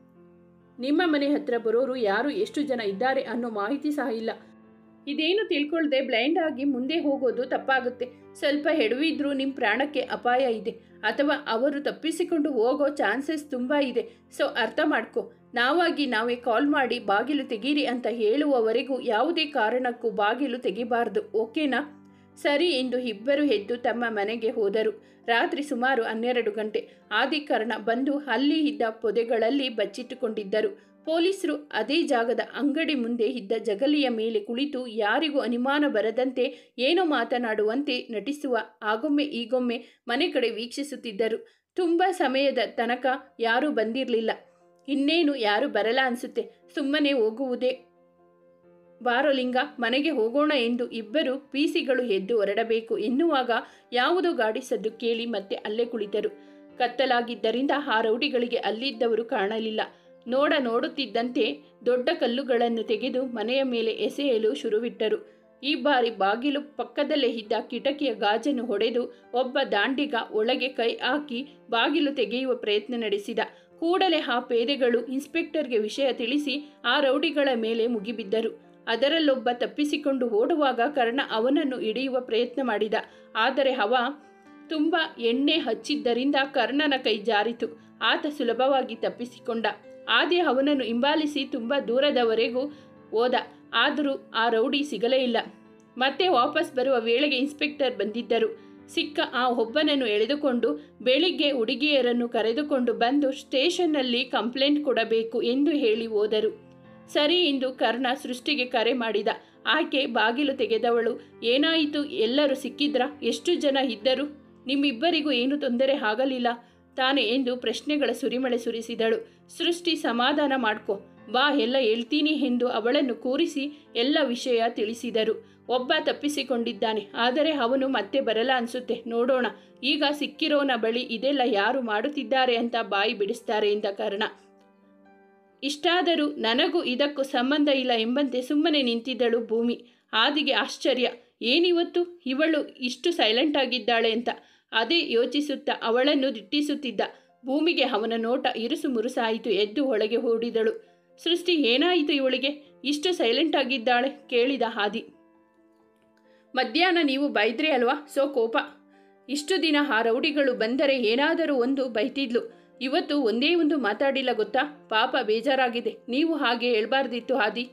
ನಿಮ್ಮ ಮನೆ ಹತ್ರ ಬರೋರು ಯಾರು ಎಷ್ಟು ಜನ ಇದ್ದಾರೆ ಅನ್ನೋ ಮಾಹಿತಿ ಸಹ ಇಲ್ಲ ಇದೇನು ತಿಳ್ಕೊಳ್ದೆ ಬ್ಲೈಂಡ್ ಆಗಿ ಮುಂದೆ ಹೋಗೋದು ತಪ್ಪಾಗುತ್ತೆ ಸ್ವಲ್ಪ ಹೆಡವಿದ್ರೂ ನಿಮ್ಮ ಪ್ರಾಣಕ್ಕೆ ಅಪಾಯ ಇದೆ ಅಥವಾ ಅವರು ತಪ್ಪಿಸಿಕೊಂಡು ಹೋಗೋ ಚಾನ್ಸಸ್ ತುಂಬ ಇದೆ ಸೊ ಅರ್ಥ ಮಾಡ್ಕೊ ನಾವಾಗಿ ನಾವೇ ಕಾಲ್ ಮಾಡಿ ಬಾಗಿಲು ತೆಗೀರಿ ಅಂತ ಹೇಳುವವರೆಗೂ ಯಾವುದೇ ಕಾರಣಕ್ಕೂ ಬಾಗಿಲು ತೆಗಿಬಾರ್ದು ಓಕೆನಾ ಸರಿ ಎಂದು ಇಬ್ಬರು ಎದ್ದು ತಮ್ಮ ಮನೆಗೆ ಹೋದರು ರಾತ್ರಿ ಸುಮಾರು ಹನ್ನೆರಡು ಗಂಟೆ ಆದಿಕರಣ ಬಂದು ಅಲ್ಲಿ ಇದ್ದ ಪೊದೆಗಳಲ್ಲಿ ಬಚ್ಚಿಟ್ಟುಕೊಂಡಿದ್ದರು ಪೊಲೀಸರು ಅದೇ ಜಾಗದ ಅಂಗಡಿ ಮುಂದೆ ಇದ್ದ ಜಗಲಿಯ ಮೇಲೆ ಕುಳಿತು ಯಾರಿಗೂ ಅನುಮಾನ ಬರದಂತೆ ಏನೋ ಮಾತನಾಡುವಂತೆ ನಟಿಸುವ ಆಗೊಮ್ಮೆ ಈಗೊಮ್ಮೆ ಮನೆ ಕಡೆ ವೀಕ್ಷಿಸುತ್ತಿದ್ದರು ತುಂಬ ಸಮಯದ ತನಕ ಯಾರೂ ಬಂದಿರಲಿಲ್ಲ ಇನ್ನೇನು ಯಾರು ಬರಲ್ಲ ಅನಿಸುತ್ತೆ ಸುಮ್ಮನೆ ಹೋಗುವುದೇ ಬಾರೋಲಿಂಗ ಮನೆಗೆ ಹೋಗೋಣ ಎಂದು ಇಬ್ಬರು ಪೀಸಿಗಳು ಎದ್ದು ಹೊರಡಬೇಕು ಎನ್ನುವಾಗ ಯಾವುದೋ ಗಾಡಿ ಸದ್ದು ಕೇಳಿ ಮತ್ತೆ ಅಲ್ಲೇ ಕುಳಿತರು ಕತ್ತಲಾಗಿದ್ದರಿಂದ ಆ ರೌಡಿಗಳಿಗೆ ಅಲ್ಲಿದ್ದವರು ಕಾಣಲಿಲ್ಲ ನೋಡ ನೋಡುತ್ತಿದ್ದಂತೆ ದೊಡ್ಡ ಕಲ್ಲುಗಳನ್ನು ತೆಗೆದು ಮನೆಯ ಮೇಲೆ ಎಸೆಯಲು ಶುರುವಿಟ್ಟರು ಈ ಬಾರಿ ಬಾಗಿಲು ಪಕ್ಕದಲ್ಲೇ ಇದ್ದ ಕಿಟಕಿಯ ಗಾಜನ್ನು ಹೊಡೆದು ಒಬ್ಬ ದಾಂಡಿಗ ಒಳಗೆ ಕೈ ಹಾಕಿ ಬಾಗಿಲು ತೆಗೆಯುವ ಪ್ರಯತ್ನ ನಡೆಸಿದ ಕೂಡಲೇ ಆ ಪೇದೆಗಳು ಇನ್ಸ್ಪೆಕ್ಟರ್ಗೆ ವಿಷಯ ತಿಳಿಸಿ ಆ ರೌಡಿಗಳ ಮೇಲೆ ಮುಗಿಬಿದ್ದರು ಅದರಲ್ಲೊಬ್ಬ ತಪ್ಪಿಸಿಕೊಂಡು ಓಡುವಾಗ ಕರ್ಣ ಅವನನ್ನು ಹಿಡಿಯುವ ಪ್ರಯತ್ನ ಮಾಡಿದ ಆದರೆ ಅವ ತುಂಬ ಎಣ್ಣೆ ಹಚ್ಚಿದ್ದರಿಂದ ಕರ್ಣನ ಕೈ ಜಾರಿತು ಆತ ಸುಲಭವಾಗಿ ತಪ್ಪಿಸಿಕೊಂಡ ಆದಿ ಅವನನ್ನು ಹಿಂಬಾಲಿಸಿ ತುಂಬ ದೂರದವರೆಗೂ ಹೋದ ಆದರೂ ಆ ರೌಡಿ ಸಿಗಲೇ ಇಲ್ಲ ಮತ್ತೆ ವಾಪಸ್ ಬರುವ ವೇಳೆಗೆ ಇನ್ಸ್ಪೆಕ್ಟರ್ ಬಂದಿದ್ದರು ಸಿಕ್ಕ ಆ ಒಬ್ಬನನ್ನು ಎಳೆದುಕೊಂಡು ಬೆಳಿಗ್ಗೆ ಹುಡುಗಿಯರನ್ನು ಕರೆದುಕೊಂಡು ಬಂದು ಸ್ಟೇಷನ್ನಲ್ಲಿ ಕಂಪ್ಲೇಂಟ್ ಕೊಡಬೇಕು ಎಂದು ಹೇಳಿ ಹೋದರು ಸರಿ ಎಂದು ಕರ್ಣ ಸೃಷ್ಟಿಗೆ ಕರೆ ಮಾಡಿದ ಆಕೆ ಬಾಗಿಲು ತೆಗೆದವಳು ಏನಾಯಿತು ಎಲ್ಲರೂ ಸಿಕ್ಕಿದ್ರಾ ಎಷ್ಟು ಜನ ಇದ್ದರು ನಿಮ್ಮಿಬ್ಬರಿಗೂ ಏನು ತೊಂದರೆ ಆಗಲಿಲ್ಲ ತಾನೆ ಎಂದು ಪ್ರಶ್ನೆಗಳ ಸುರಿಮಳೆ ಸುರಿಸಿದಳು ಸೃಷ್ಟಿ ಸಮಾಧಾನ ಮಾಡ್ಕೊ ಬಾ ಎಲ್ಲ ಹೇಳ್ತೀನಿ ಎಂದು ಅವಳನ್ನು ಕೂರಿಸಿ ಎಲ್ಲ ವಿಷಯ ತಿಳಿಸಿದರು ಒಬ್ಬ ತಪ್ಪಿಸಿಕೊಂಡಿದ್ದಾನೆ ಆದರೆ ಅವನು ಮತ್ತೆ ಬರಲ್ಲ ಅನ್ಸುತ್ತೆ ನೋಡೋಣ ಈಗ ಸಿಕ್ಕಿರೋನ ಬಳಿ ಇದೆಲ್ಲ ಯಾರು ಮಾಡುತ್ತಿದ್ದಾರೆ ಅಂತ ಬಾಯಿ ಬಿಡಿಸ್ತಾರೆ ಎಂದ ಕಾರಣ ಇಷ್ಟಾದರೂ ನನಗೂ ಇದಕ್ಕೂ ಸಂಬಂಧ ಇಲ್ಲ ಎಂಬಂತೆ ಸುಮ್ಮನೆ ನಿಂತಿದ್ದಳು ಭೂಮಿ ಆದಿಗೆ ಆಶ್ಚರ್ಯ ಏನಿವತ್ತು ಇವಳು ಇಷ್ಟು ಸೈಲೆಂಟ್ ಆಗಿದ್ದಾಳೆ ಅಂತ ಅದೇ ಯೋಚಿಸುತ್ತಾ ಅವಳನ್ನು ದಿಟ್ಟಿಸುತ್ತಿದ್ದ ಭೂಮಿಗೆ ಅವನ ನೋಟ ಇರುಸು ಮುರುಸಾಯಿತು ಎದ್ದು ಒಳಗೆ ಓಡಿದಳು ಸೃಷ್ಟಿ ಏನಾಯಿತು ಇವಳಿಗೆ ಇಷ್ಟು ಸೈಲೆಂಟ್ ಆಗಿದ್ದಾಳೆ ಕೇಳಿದ ಹಾದಿ ಮಧ್ಯಾಹ್ನ ನೀವು ಬೈದ್ರಿ ಅಲ್ವಾ ಸೊ ಕೋಪ ಇಷ್ಟು ದಿನ ಆ ರೌಡಿಗಳು ಬಂದರೆ ಏನಾದರೂ ಒಂದು ಬೈತಿದ್ಲು ಇವತ್ತು ಒಂದೇ ಒಂದು ಮಾತಾಡಿಲ್ಲ ಗೊತ್ತಾ ಪಾಪ ಬೇಜಾರಾಗಿದೆ ನೀವು ಹಾಗೆ ಹೇಳ್ಬಾರ್ದಿತ್ತು ಹಾದಿ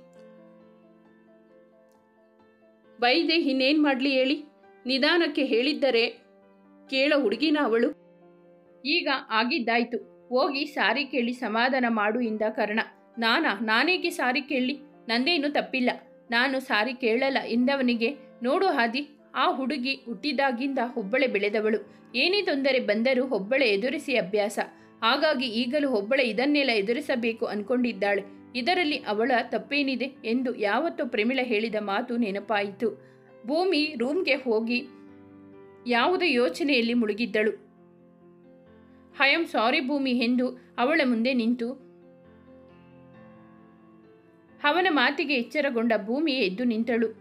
ಬೈದೆ ಇನ್ನೇನು ಮಾಡಲಿ ಹೇಳಿ ನಿಧಾನಕ್ಕೆ ಹೇಳಿದ್ದರೆ ಕೇಳೋ ಹುಡುಗಿನ ಅವಳು ಈಗ ಆಗಿದ್ದಾಯ್ತು ಹೋಗಿ ಸಾರಿ ಕೇಳಿ ಸಮಾಧಾನ ಮಾಡು ಇಂದ ಕರ್ಣ ನಾನಾ ನಾನೇಗೆ ಸಾರಿ ಕೇಳಿ ನಂದೇನು ತಪ್ಪಿಲ್ಲ ನಾನು ಸಾರಿ ಕೇಳಲ್ಲ ಎಂದವನಿಗೆ ನೋಡು ಹಾದಿ ಆ ಹುಡುಗಿ ಹುಟ್ಟಿದಾಗಿಂದ ಒಬ್ಬಳೆ ಬೆಳೆದವಳು ಏನೇ ತೊಂದರೆ ಬಂದರೂ ಒಬ್ಬಳೆ ಎದುರಿಸಿ ಅಭ್ಯಾಸ ಹಾಗಾಗಿ ಈಗಲೂ ಒಬ್ಬಳೆ ಇದನ್ನೆಲ್ಲ ಎದುರಿಸಬೇಕು ಅನ್ಕೊಂಡಿದ್ದಾಳೆ ಇದರಲ್ಲಿ ಅವಳ ತಪ್ಪೇನಿದೆ ಎಂದು ಯಾವತ್ತೋ ಪ್ರೇಮಿಳ ಹೇಳಿದ ಮಾತು ನೆನಪಾಯಿತು ಭೂಮಿ ರೂಮ್ಗೆ ಹೋಗಿ ಯಾವುದೋ ಯೋಚನೆಯಲ್ಲಿ ಮುಳುಗಿದ್ದಳು ಐ ಆಮ್ ಸಾರಿ ಭೂಮಿ ಎಂದು ಅವಳ ಮುಂದೆ ನಿಂತು ಅವನ ಮಾತಿಗೆ ಎಚ್ಚರಗೊಂಡ ಭೂಮಿ ಎದ್ದು ನಿಂತಳು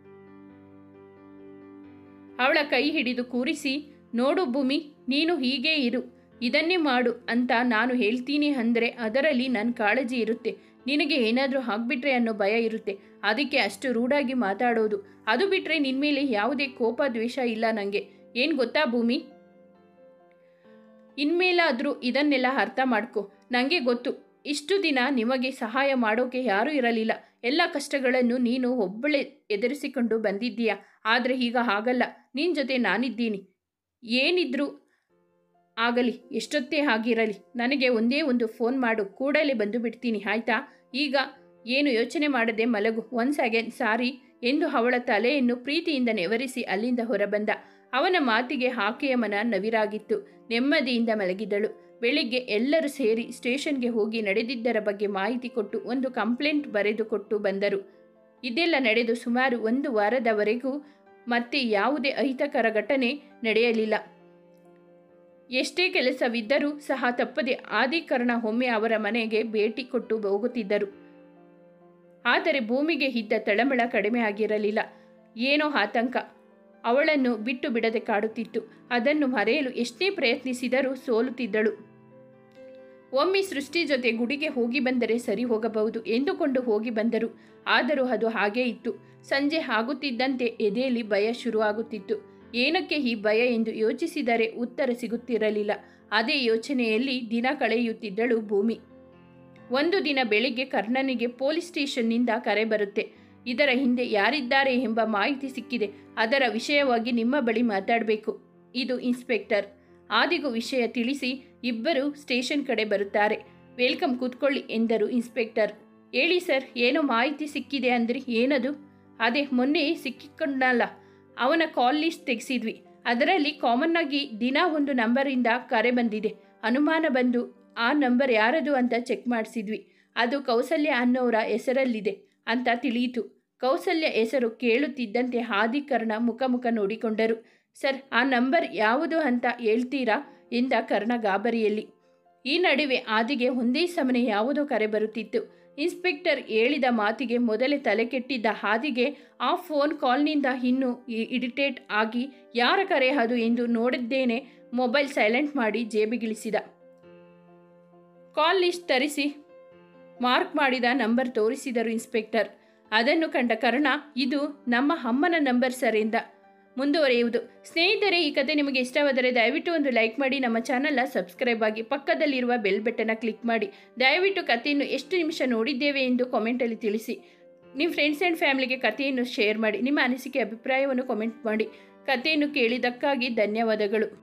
ಅವಳ ಕೈ ಹಿಡಿದು ಕೂರಿಸಿ ನೋಡು ಭೂಮಿ ನೀನು ಹೀಗೇ ಇರು ಇದನ್ನೇ ಮಾಡು ಅಂತ ನಾನು ಹೇಳ್ತೀನಿ ಅಂದರೆ ಅದರಲ್ಲಿ ನನ್ನ ಕಾಳಜಿ ಇರುತ್ತೆ ನಿನಗೆ ಏನಾದರೂ ಆಗ್ಬಿಟ್ರೆ ಅನ್ನೋ ಭಯ ಇರುತ್ತೆ ಅದಕ್ಕೆ ಅಷ್ಟು ರೂಢಾಗಿ ಮಾತಾಡೋದು ಅದು ಬಿಟ್ಟರೆ ನಿನ್ಮೇಲೆ ಯಾವುದೇ ಕೋಪ ದ್ವೇಷ ಇಲ್ಲ ನನಗೆ ಏನು ಗೊತ್ತಾ ಭೂಮಿ ಇನ್ಮೇಲಾದರೂ ಇದನ್ನೆಲ್ಲ ಅರ್ಥ ಮಾಡ್ಕೊ ನನಗೆ ಗೊತ್ತು ಇಷ್ಟು ದಿನ ನಿಮಗೆ ಸಹಾಯ ಮಾಡೋಕೆ ಯಾರೂ ಇರಲಿಲ್ಲ ಎಲ್ಲ ಕಷ್ಟಗಳನ್ನು ನೀನು ಒಬ್ಬಳೇ ಎದುರಿಸಿಕೊಂಡು ಬಂದಿದ್ದೀಯ ಆದರೆ ಈಗ ಹಾಗಲ್ಲ ನಿನ್ನ ಜೊತೆ ನಾನಿದ್ದೀನಿ ಏನಿದ್ರೂ ಆಗಲಿ ಎಷ್ಟೊತ್ತೇ ಆಗಿರಲಿ ನನಗೆ ಒಂದೇ ಒಂದು ಫೋನ್ ಮಾಡು ಕೂಡಲೇ ಬಂದು ಬಿಡ್ತೀನಿ ಆಯ್ತಾ ಈಗ ಏನು ಯೋಚನೆ ಮಾಡದೆ ಮಲಗು ಒನ್ಸ್ ಅಗೇನ್ ಸಾರಿ ಎಂದು ಅವಳ ತಲೆಯನ್ನು ಪ್ರೀತಿಯಿಂದ ನೆವರಿಸಿ ಅಲ್ಲಿಂದ ಹೊರಬಂದ ಅವನ ಮಾತಿಗೆ ಆಕೆಯ ಮನ ನವಿರಾಗಿತ್ತು ನೆಮ್ಮದಿಯಿಂದ ಮಲಗಿದಳು ಬೆಳಿಗ್ಗೆ ಎಲ್ಲರೂ ಸೇರಿ ಸ್ಟೇಷನ್ಗೆ ಹೋಗಿ ನಡೆದಿದ್ದರ ಬಗ್ಗೆ ಮಾಹಿತಿ ಕೊಟ್ಟು ಒಂದು ಕಂಪ್ಲೇಂಟ್ ಬರೆದು ಕೊಟ್ಟು ಬಂದರು ಇದೆಲ್ಲ ನಡೆದು ಸುಮಾರು ಒಂದು ವಾರದವರೆಗೂ ಮತ್ತೆ ಯಾವುದೇ ಅಹಿತಕರ ಘಟನೆ ನಡೆಯಲಿಲ್ಲ ಎಷ್ಟೇ ಕೆಲಸವಿದ್ದರೂ ಸಹ ತಪ್ಪದೆ ಆದಿಕರಣ ಒಮ್ಮೆ ಅವರ ಮನೆಗೆ ಭೇಟಿ ಕೊಟ್ಟು ಹೋಗುತ್ತಿದ್ದರು ಆದರೆ ಭೂಮಿಗೆ ಇದ್ದ ತಳಮಳ ಕಡಿಮೆ ಆಗಿರಲಿಲ್ಲ ಏನೋ ಆತಂಕ ಅವಳನ್ನು ಬಿಟ್ಟು ಬಿಡದೆ ಕಾಡುತ್ತಿತ್ತು ಅದನ್ನು ಮರೆಯಲು ಎಷ್ಟೇ ಪ್ರಯತ್ನಿಸಿದರೂ ಸೋಲುತ್ತಿದ್ದಳು ಒಮ್ಮೆ ಸೃಷ್ಟಿ ಜೊತೆ ಗುಡಿಗೆ ಹೋಗಿ ಬಂದರೆ ಸರಿ ಹೋಗಬಹುದು ಎಂದುಕೊಂಡು ಹೋಗಿ ಬಂದರು ಆದರೂ ಅದು ಹಾಗೇ ಇತ್ತು ಸಂಜೆ ಆಗುತ್ತಿದ್ದಂತೆ ಎದೆಯಲ್ಲಿ ಭಯ ಶುರುವಾಗುತ್ತಿತ್ತು ಏನಕ್ಕೆ ಈ ಭಯ ಎಂದು ಯೋಚಿಸಿದರೆ ಉತ್ತರ ಸಿಗುತ್ತಿರಲಿಲ್ಲ ಅದೇ ಯೋಚನೆಯಲ್ಲಿ ದಿನ ಕಳೆಯುತ್ತಿದ್ದಳು ಭೂಮಿ ಒಂದು ದಿನ ಬೆಳಿಗ್ಗೆ ಕರ್ಣನಿಗೆ ಪೊಲೀಸ್ ಸ್ಟೇಷನ್ನಿಂದ ಕರೆ ಬರುತ್ತೆ ಇದರ ಹಿಂದೆ ಯಾರಿದ್ದಾರೆ ಎಂಬ ಮಾಹಿತಿ ಸಿಕ್ಕಿದೆ ಅದರ ವಿಷಯವಾಗಿ ನಿಮ್ಮ ಬಳಿ ಮಾತಾಡಬೇಕು ಇದು ಇನ್ಸ್ಪೆಕ್ಟರ್ ಆದಿಗೂ ವಿಷಯ ತಿಳಿಸಿ ಇಬ್ಬರು ಸ್ಟೇಷನ್ ಕಡೆ ಬರುತ್ತಾರೆ ವೆಲ್ಕಮ್ ಕೂತ್ಕೊಳ್ಳಿ ಎಂದರು ಇನ್ಸ್ಪೆಕ್ಟರ್ ಹೇಳಿ ಸರ್ ಏನೋ ಮಾಹಿತಿ ಸಿಕ್ಕಿದೆ ಅಂದ್ರಿ ಏನದು ಅದೇ ಮೊನ್ನೆ ಸಿಕ್ಕಿಕೊಂಡಲ್ಲ ಅವನ ಕಾಲ್ ಲಿಸ್ಟ್ ತೆಗೆಸಿದ್ವಿ ಅದರಲ್ಲಿ ಕಾಮನ್ ಆಗಿ ದಿನ ಒಂದು ನಂಬರಿಂದ ಕರೆ ಬಂದಿದೆ ಅನುಮಾನ ಬಂದು ಆ ನಂಬರ್ ಯಾರದು ಅಂತ ಚೆಕ್ ಮಾಡಿಸಿದ್ವಿ ಅದು ಕೌಸಲ್ಯ ಅನ್ನೋರ ಹೆಸರಲ್ಲಿದೆ ಅಂತ ತಿಳಿಯಿತು ಕೌಸಲ್ಯ ಹೆಸರು ಕೇಳುತ್ತಿದ್ದಂತೆ ಹಾದಿಕರ್ಣ ಮುಖ ಮುಖ ನೋಡಿಕೊಂಡರು ಸರ್ ಆ ನಂಬರ್ ಯಾವುದು ಅಂತ ಹೇಳ್ತೀರಾ ಎಂದ ಕರ್ಣ ಗಾಬರಿಯಲ್ಲಿ ಈ ನಡುವೆ ಆದಿಗೆ ಒಂದೇ ಸಮನೆ ಯಾವುದೋ ಕರೆ ಬರುತ್ತಿತ್ತು ಇನ್ಸ್ಪೆಕ್ಟರ್ ಹೇಳಿದ ಮಾತಿಗೆ ಮೊದಲೇ ತಲೆ ಕೆಟ್ಟಿದ್ದ ಹಾದಿಗೆ ಆ ಫೋನ್ ಕಾಲ್ನಿಂದ ಇನ್ನೂ ಇರಿಟೇಟ್ ಆಗಿ ಯಾರ ಕರೆ ಅದು ಎಂದು ನೋಡಿದ್ದೇನೆ ಮೊಬೈಲ್ ಸೈಲೆಂಟ್ ಮಾಡಿ ಜೇಬಿಗಿಳಿಸಿದ ಕಾಲ್ ಲಿಸ್ಟ್ ತರಿಸಿ ಮಾರ್ಕ್ ಮಾಡಿದ ನಂಬರ್ ತೋರಿಸಿದರು ಇನ್ಸ್ಪೆಕ್ಟರ್ ಅದನ್ನು ಕಂಡ ಕರ್ಣ ಇದು ನಮ್ಮ ಅಮ್ಮನ ನಂಬರ್ ಸರ್ ಎಂದ ಮುಂದುವರಿಯುವುದು ಸ್ನೇಹಿತರೆ ಈ ಕತೆ ನಿಮಗೆ ಇಷ್ಟವಾದರೆ ದಯವಿಟ್ಟು ಒಂದು ಲೈಕ್ ಮಾಡಿ ನಮ್ಮ ಚಾನಲ್ನ ಸಬ್ಸ್ಕ್ರೈಬ್ ಆಗಿ ಪಕ್ಕದಲ್ಲಿರುವ ಬೆಲ್ ಬಟನ್ನ ಕ್ಲಿಕ್ ಮಾಡಿ ದಯವಿಟ್ಟು ಕಥೆಯನ್ನು ಎಷ್ಟು ನಿಮಿಷ ನೋಡಿದ್ದೇವೆ ಎಂದು ಕಾಮೆಂಟಲ್ಲಿ ತಿಳಿಸಿ ನಿಮ್ಮ ಫ್ರೆಂಡ್ಸ್ ಆ್ಯಂಡ್ ಫ್ಯಾಮಿಲಿಗೆ ಕಥೆಯನ್ನು ಶೇರ್ ಮಾಡಿ ನಿಮ್ಮ ಅನಿಸಿಕೆ ಅಭಿಪ್ರಾಯವನ್ನು ಕಾಮೆಂಟ್ ಮಾಡಿ ಕಥೆಯನ್ನು ಕೇಳಿದ್ದಕ್ಕಾಗಿ ಧನ್ಯವಾದಗಳು